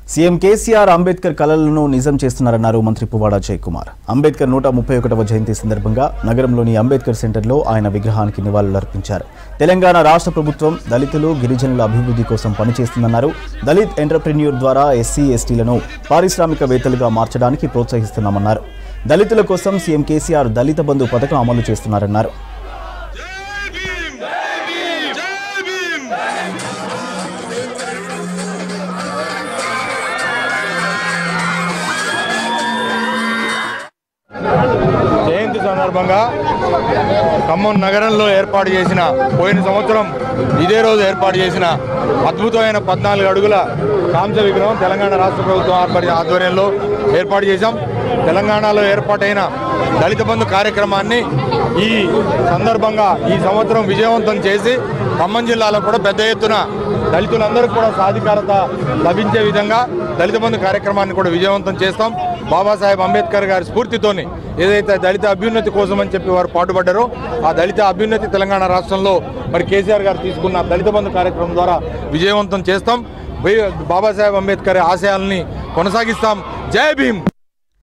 CM KCR Ambedkar కలలను నిజం చేస్తున్నారన్నారు మంత్రి పువ్వాడ జయకుమార్ అంబేద్కర్ నూట ముప్పై ఒకటవ జయంతి సందర్భంగా నగరంలోని అంబేద్కర్ సెంటర్లో ఆయన విగ్రహానికి నివాళులర్పించారు తెలంగాణ రాష్ట్ర ప్రభుత్వం దళితులు గిరిజనుల అభివృద్ధి కోసం పనిచేస్తుందన్నారు దళిత్ ఎంటర్ప్రెన్యూర్ ద్వారా ఎస్సీ ఎస్టీలను పారిశ్రామికవేత్తలుగా మార్చడానికి ప్రోత్సహిస్తున్నామన్నారు దళితుల కోసం సీఎం కేసీఆర్ దళిత బంధు పథకం అమలు చేస్తున్నారన్నారు జయంతి సందర్భంగా ఖమ్మం నగరంలో ఏర్పాటు చేసిన పోయిన సంవత్సరం ఇదే రోజు ఏర్పాటు చేసిన అద్భుతమైన పద్నాలుగు అడుగుల కాంస విగ్రహం తెలంగాణ రాష్ట్ర ప్రభుత్వం ఏర్పడిన ఆధ్వర్యంలో ఏర్పాటు చేశాం తెలంగాణలో ఏర్పాటైన దళిత బంధు కార్యక్రమాన్ని ఈ సందర్భంగా ఈ సంవత్సరం విజయవంతం చేసి ఖమ్మం జిల్లాలో కూడా పెద్ద ఎత్తున దళితులందరికీ కూడా సాధికారత లభించే విధంగా దళిత బంధు కార్యక్రమాన్ని కూడా విజయవంతం చేస్తాం బాబాసాహెబ్ అంబేద్కర్ గారి స్ఫూర్తితోని ఏదైతే దళిత అభ్యున్నతి కోసం అని చెప్పి వారు పాటుపడ్డారో ఆ దళిత అభ్యున్నతి తెలంగాణ రాష్ట్రంలో మరి కేసీఆర్ గారు తీసుకున్న దళిత బంధు కార్యక్రమం ద్వారా విజయవంతం చేస్తాం బై- బాబాసాహెబ్ అంబేద్కర్ ఆశయాల్ని కొనసాగిస్తాం జై భీమ్